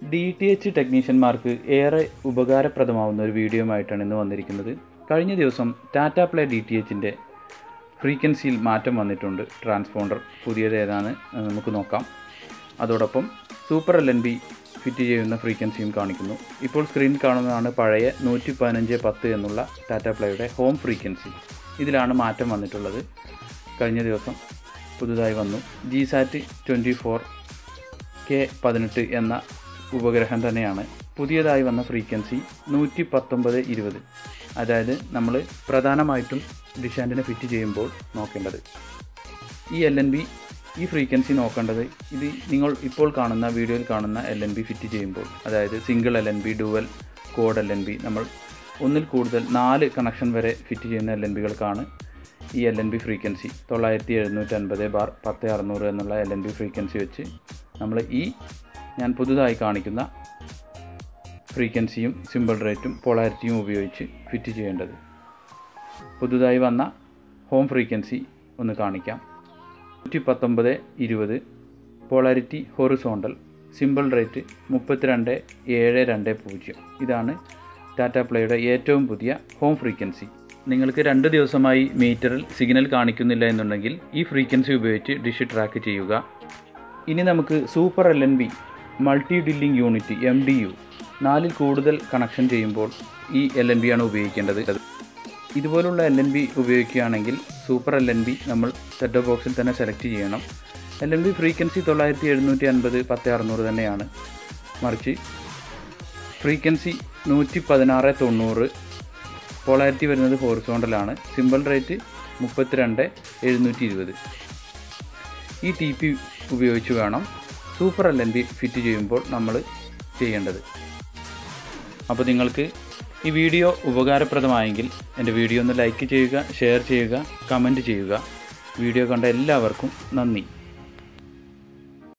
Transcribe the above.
D T H ടെക്നീഷ്യന്മാർക്ക് ഏറെ ഉപകാരപ്രദമാവുന്ന ഒരു വീഡിയോയുമായിട്ടാണ് ഇന്ന് വന്നിരിക്കുന്നത് കഴിഞ്ഞ ദിവസം ടാറ്റ പ്ലേ ഡി ടി എച്ചിൻ്റെ ഫ്രീക്വൻസിയിൽ മാറ്റം വന്നിട്ടുണ്ട് ട്രാൻസ്പോണ്ടർ പുതിയത് ഏതാണ് എന്ന് നമുക്ക് നോക്കാം അതോടൊപ്പം super L N B fit ചെയ്യുന്ന ഫ്രീക്വൻസിയും കാണിക്കുന്നു ഇപ്പോൾ സ്ക്രീനിൽ കാണുന്നതാണ് പഴയ നൂറ്റി പതിനഞ്ച് പത്ത് എന്നുള്ള ടാറ്റ പ്ലേയുടെ ഹോം ഫ്രീക്വൻസി ഇതിലാണ് മാറ്റം വന്നിട്ടുള്ളത് കഴിഞ്ഞ ദിവസം പുതുതായി വന്നു G sat twenty four K പതിനെട്ട് എന്ന ഉപഗ്രഹം തന്നെയാണ് പുതിയതായി വന്ന ഫ്രീക്വൻസി നൂറ്റി പത്തൊമ്പത് ഇരുപത് അതായത് നമ്മൾ പ്രധാനമായിട്ടും ഡിഷാൻറ്റിനെ ഫിറ്റ് ചെയ്യുമ്പോൾ നോക്കേണ്ടത് ഈ എൽ എൻ ബി ഈ ഫ്രീക്വൻസി നോക്കേണ്ടത് ഇത് നിങ്ങൾ ഇപ്പോൾ കാണുന്ന വീഡിയോയിൽ കാണുന്ന എൽ എൻ ബി ഫിറ്റ് ചെയ്യുമ്പോൾ അതായത് single L N B dual code L N B നമ്മൾ ഒന്നിൽ കൂടുതൽ നാല് കണക്ഷൻ വരെ ഫിറ്റ് ചെയ്യുന്ന എൽ എൻ ബികൾക്കാണ് ഈ എൽ എൻ ബി ഫ്രീക്വൻസി തൊള്ളായിരത്തി എഴുന്നൂറ്റി അൻപത് ബാർ പത്ത് അറുന്നൂറ് എന്നുള്ള എൽ എൻ ബി ഫ്രീക്വൻസി വെച്ച് നമ്മൾ ഈ ഞാൻ പുതുതായി കാണിക്കുന്ന ഫ്രീക്വൻസിയും സിമ്പിൾ റേറ്റും പോളാരിറ്റിയും ഉപയോഗിച്ച് ഫിറ്റ് ചെയ്യേണ്ടത് പുതുതായി വന്ന ഹോം ഫ്രീക്വൻസി ഒന്ന് കാണിക്കാം നൂറ്റി പത്തൊമ്പത് ഇരുപത് പോളാരിറ്റി ഹൊറിസോണ്ടൽ സിമ്പിൾ റേറ്റ് മുപ്പത്തിരണ്ട് ഏഴ് രണ്ട് പൂജ്യം ഇതാണ് ടാറ്റ പ്ലേയുടെ ഏറ്റവും പുതിയ ഹോം ഫ്രീക്വൻസി നിങ്ങൾക്ക് രണ്ട് ദിവസമായി മീറ്ററിൽ സിഗ്നൽ കാണിക്കുന്നില്ല എന്നുണ്ടെങ്കിൽ ഈ ഫ്രീക്വൻസി ഉപയോഗിച്ച് ഡിഷ് ട്രാക്ക് ചെയ്യുക ഇനി നമുക്ക് super L N B multi dwelling unit M D U നാലിൽ കൂടുതൽ കണക്ഷൻ ചെയ്യുമ്പോൾ ഈ എൽ എൻ ബി ആണ് ഉപയോഗിക്കേണ്ടത് ഇതുപോലുള്ള എൽ എൻ ബി ഉപയോഗിക്കുകയാണെങ്കിൽ സൂപ്പർ എൽ എൻ ബി നമ്മൾ സെറ്റ് ബോക്സിൽ തന്നെ സെലക്ട് ചെയ്യണം എൽ എൻ ബി ഫ്രീക്വൻസി തൊള്ളായിരത്തി എഴുന്നൂറ്റി അൻപത് പത്ത് അറുന്നൂറ് തന്നെയാണ് മറിച്ച് ഫ്രീക്വൻസി നൂറ്റി പതിനാറ് തൊണ്ണൂറ് പോളാരിറ്റി വരുന്നത് ഹോറിസോണ്ടലാണ് സിമ്പിൾ റേറ്റ് മുപ്പത്തിരണ്ട് എഴുന്നൂറ്റി ഇരുപത് ഈ ടി പി ഉപയോഗിച്ച് വേണം super L N B fit ചെയ്യുമ്പോൾ നമ്മൾ ചെയ്യേണ്ടത് അപ്പോൾ നിങ്ങൾക്ക് ഈ വീഡിയോ ഉപകാരപ്രദമായെങ്കിൽ എൻ്റെ വീഡിയോ ഒന്ന് ലൈക്ക് ചെയ്യുക ഷെയർ ചെയ്യുക കമൻറ്റ് ചെയ്യുക വീഡിയോ കണ്ട എല്ലാവർക്കും നന്ദി